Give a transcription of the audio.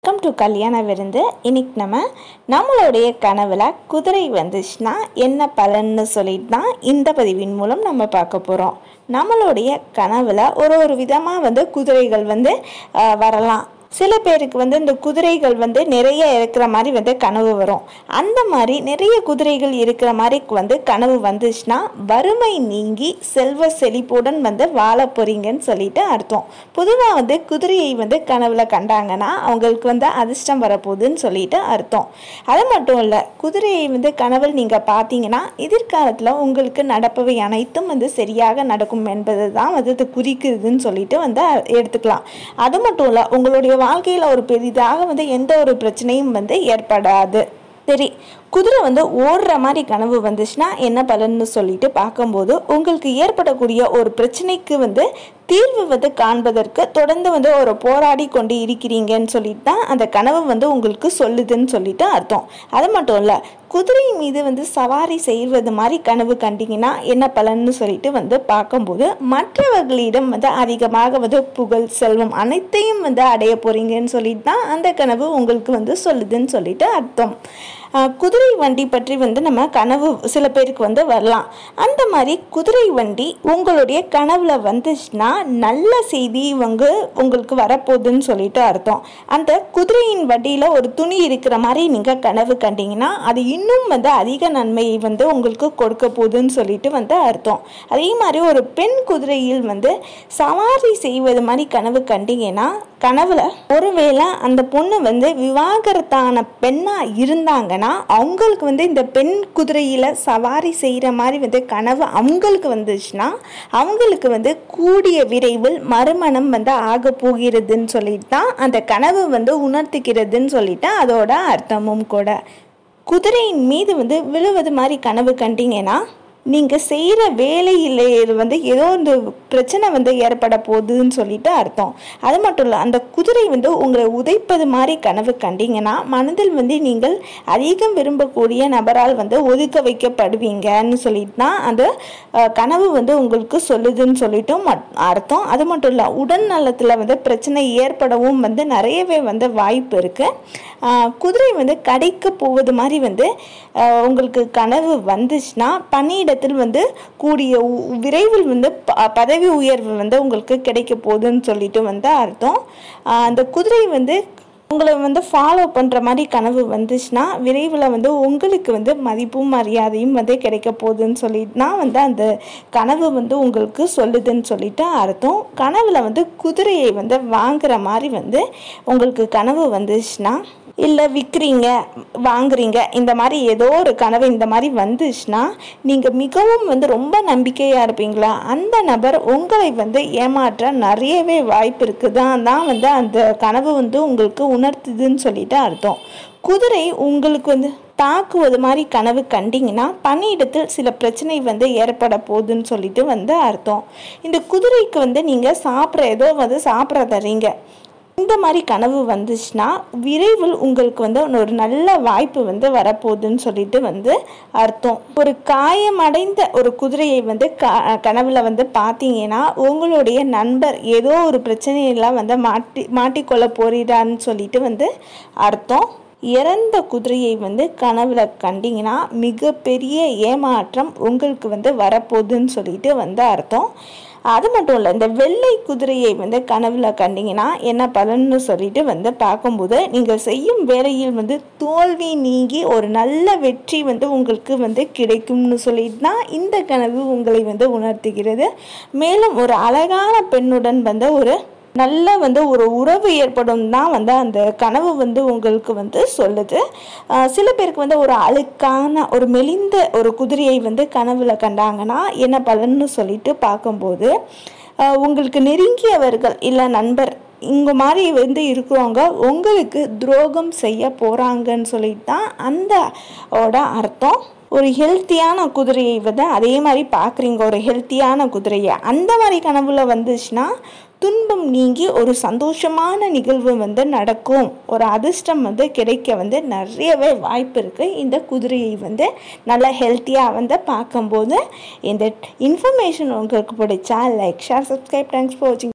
welcome to கல்யாண விருந்து இன்னைக்கு நம்ம நம்மளுடைய கனவுல குதிரை வந்துச்சுன்னா என்ன பலன்னு சொல்லிட்டு தான் இந்த பதிவின் மூலம் நம்ம பார்க்க போகிறோம் நம்மளுடைய கனவுல ஒரு ஒரு விதமாக வந்து குதிரைகள் வந்து அஹ், வரலாம் சில பேருக்கு வந்து இந்த குதிரைகள் வந்து நிறைய இருக்கிற மாதிரி வந்து கனவு வரும் அந்த மாதிரி நிறைய குதிரைகள் இருக்கிற மாதிரி வந்து கனவு வந்துச்சுன்னா வறுமை நீங்கி செல்வ செழிப்புடன் வந்து வாழ போறீங்கன்னு சொல்லிட்டு அர்த்தம் பொதுவாக வந்து குதிரையை வந்து கனவுல கண்டாங்கன்னா அவங்களுக்கு வந்து அதிர்ஷ்டம் வரப்போகுதுன்னு சொல்லிட்டு அர்த்தம் அது மட்டும் இல்லை குதிரையை வந்து கனவில் நீங்கள் பார்த்தீங்கன்னா எதிர்காலத்தில் உங்களுக்கு நடப்பவை அனைத்தும் வந்து சரியாக நடக்கும் என்பது தான் வந்து இது குறிக்குதுன்னு சொல்லிட்டு வந்து எடுத்துக்கலாம் அது மட்டும் இல்லை உங்களுடைய வாழ்க்கையில் ஒரு பெரிதாக வந்து எந்த ஒரு பிரச்சனையும் வந்து ஏற்படாது சரி குதிரை வந்து ஓடுற மாதிரி கனவு வந்துச்சுன்னா என்ன பலன்னு சொல்லிட்டு பார்க்கும்போது உங்களுக்கு ஏற்படக்கூடிய ஒரு பிரச்சனைக்கு வந்து தீர்வு வந்து காண்பதற்கு தொடர்ந்து வந்து ஒரு போராடி கொண்டு இருக்கிறீங்கன்னு சொல்லிட்டு தான் அந்த கனவு வந்து உங்களுக்கு சொல்லுதுன்னு சொல்லிட்டு அர்த்தம் அது மட்டும் இல்லை குதிரை மீது வந்து சவாரி செய்வது மாதிரி கனவு கண்டீங்கன்னா என்ன பலன்னு சொல்லிட்டு வந்து பார்க்கும்போது மற்றவர்களிடம் வந்து அதிகமாக வந்து புகழ் செல்வம் அனைத்தையும் வந்து அடைய போறீங்கன்னு சொல்லிட்டு தான் அந்த கனவு உங்களுக்கு வந்து சொல்லுதுன்னு சொல்லிட்டு அர்த்தம் ஆஹ் குதிரை வண்டி பற்றி வந்து நம்ம கனவு சில பேருக்கு வந்து வரலாம் அந்த மாதிரி குதிரை வண்டி உங்களுடைய கனவுல வந்துச்சுன்னா நல்ல செய்தி வந்து உங்களுக்கு வரப்போகுதுன்னு சொல்லிட்டு அர்த்தம் அந்த குதிரையின் வண்டியில் ஒரு துணி இருக்கிற மாதிரி நீங்கள் கனவு கண்டீங்கன்னா அது இன்னும் வந்து அதிக நன்மையை வந்து உங்களுக்கு கொடுக்க போகுதுன்னு சொல்லிட்டு வந்து அர்த்தம் அதே மாதிரி ஒரு பெண் குதிரையில் வந்து சவாரி செய்வது மாதிரி கனவு கண்டீங்கன்னா கனவுல ஒருவேளை அந்த பொண்ணு வந்து விவாகரத்தான பெண்ணா இருந்தாங்கன்னா அவங்களுக்கு வந்து இந்த பெண் குதிரையில சவாரி செய்யற மாதிரி வந்து கனவு அவங்களுக்கு வந்துச்சுன்னா அவங்களுக்கு வந்து கூடிய விரைவில் மறுமணம் வந்து ஆக போகிறதுன்னு சொல்லிட்டு தான் அந்த கனவு வந்து உணர்த்துகிறதுன்னு சொல்லிட்டு அதோட அர்த்தமும் கூட குதிரையின் மீது வந்து விழுவது மாதிரி கனவு கண்டீங்கன்னா நீங்கள் செய்கிற வேலையில் வந்து ஏதோ இந்த பிரச்சனை வந்து ஏற்பட போகுதுன்னு சொல்லிட்டு அர்த்தம் அது மட்டும் இல்லை அந்த குதிரை வந்து உங்களை உதைப்பது மாதிரி கனவு கண்டீங்கன்னா மனதில் வந்து நீங்கள் அதிகம் விரும்பக்கூடிய நபரால் வந்து ஒதுக்க வைக்கப்படுவீங்கன்னு சொல்லிட்டு தான் அந்த அஹ், கனவு வந்து உங்களுக்கு சொல்லுதுன்னு சொல்லிட்டும் மட்- அர்த்தம் அது மட்டும் இல்லை உடல் நலத்தில் வந்து பிரச்சனை ஏற்படவும் வந்து நிறையவே வந்து வாய்ப்பு இருக்குது குதிரை வந்து கடைக்கு போவது மாதிரி வந்து அஹ், உங்களுக்கு கனவு வந்துச்சுன்னா பணியிடத்தில் வந்து கூடிய உ- விரைவில் வந்து ப- பதவி உயர்வு வந்து உங்களுக்கு கிடைக்க போகுதுன்னு சொல்லிட்டு வந்து அர்த்தம் அஹ், அந்த குதிரை வந்து உங்களை வந்து ஃபாலோ பண்ணுற மாதிரி கனவு வந்துச்சுன்னா விரைவில் வந்து உங்களுக்கு வந்து மதிப்பும் மரியாதையும் வந்து கிடைக்க போகுதுன்னு சொல்லிட்டுனா வந்து அந்த கனவு வந்து உங்களுக்கு சொல்லுதுன்னு சொல்லிட்டு அர்த்தம் கனவில் வந்து குதிரையை வந்து வாங்குற மாதிரி வந்து உங்களுக்கு கனவு வந்துச்சுன்னா இல்லை விற்கிறீங்க வாங்குறீங்க இந்த மாதிரி ஏதோ ஒரு கனவு இந்த மாதிரி வந்துச்சுன்னா நீங்கள் மிகவும் வந்து ரொம்ப நம்பிக்கையாக இருப்பீங்களா அந்த நபர் உங்களை வந்து ஏமாற்ற நிறையவே வாய்ப்பு இருக்குதான் தான் வந்து அந்த கனவு வந்து உங்களுக்கு உணர்த்துதுன்னு சொல்லிட்டு அர்த்தம் குதிரை உங்களுக்கு வந்து தாக்குவது மாதிரி கனவு கண்டீங்கன்னா பணியிடத்தில் சில பிரச்சனை வந்து ஏற்பட போகுதுன்னு சொல்லிட்டு வந்து அர்த்தம் இந்த குதிரைக்கு வந்து நீங்கள் சாப்பிட்ற ஏதோ வந்து சாப்பிட்ற தரீங்க இந்த மாதிரி கனவு வந்துச்சுன்னா விரைவில் உங்களுக்கு வந்து ஒரு நல்ல வாய்ப்பு வந்து வரப்போகுதுன்னு சொல்லிட்டு வந்து அர்த்தம் ஒரு காயமடைந்த ஒரு குதிரையை வந்து க கனவுல வந்து பார்த்தீங்கன்னா உங்களுடைய நண்பர் ஏதோ ஒரு பிரச்சனையெல்லாம் வந்து மாட்டி மாட்டிக்கொள்ள போறான்னு சொல்லிட்டு வந்து அர்த்தம் இறந்த குதிரையை வந்து கனவுல கண்டீங்கன்னா மிகப்பெரிய ஏமாற்றம் உங்களுக்கு வந்து வரப்போகுதுன்னு சொல்லிட்டு வந்து அர்த்தம் அது மட்டும் இல்லை இந்த வெள்ளை குதிரையை வந்து கனவுல கண்டீங்கன்னா என்ன பலன்னு சொல்லிட்டு வந்து பார்க்கும்போது நீங்கள் செய்யும் வேலையில் வந்து தோல்வி நீங்கி ஒரு நல்ல வெற்றி வந்து உங்களுக்கு வந்து கிடைக்கும்னு சொல்லிட்டு தான் இந்த கனவு உங்களை வந்து உணர்த்துகிறது மேலும் ஒரு அழகான பெண்ணுடன் வந்து ஒரு நல்ல வந்து ஒரு உறவு ஏற்படும் தான் வந்து அந்த கனவு வந்து உங்களுக்கு வந்து சொல்லுது ஆஹ் சில பேருக்கு வந்து ஒரு அழுக்கான ஒரு மெலிந்த ஒரு குதிரையை வந்து கனவுல கண்டாங்கன்னா என்ன பலன்னு சொல்லிட்டு பார்க்கும்போது ஆஹ் உங்களுக்கு நெருங்கியவர்கள் இல்லை நண்பர் இங்க மாதிரி வந்து இருக்கிறவங்க உங்களுக்கு துரோகம் செய்ய போறாங்கன்னு சொல்லிட்டு தான் அந்த ஓட அர்த்தம் ஒரு ஹெல்த்தியான குதிரையை வந்து அதே மாதிரி பார்க்குறீங்க ஒரு ஹெல்த்தியான குதிரையை அந்த மாதிரி கனவுல வந்துச்சுன்னா துன்பம் நீங்கி ஒரு சந்தோஷமான நிகழ்வு வந்து நடக்கும் ஒரு அதிர்ஷ்டம் வந்து கிடைக்க வந்து நிறையவே வாய்ப்பு இருக்குது இந்த குதிரையை வந்து நல்லா ஹெல்த்தியாக வந்து பார்க்கும்போது இந்த இன்ஃபர்மேஷன் உங்களுக்கு பிடிச்சா like share subscribe thanks for வாட்சிங்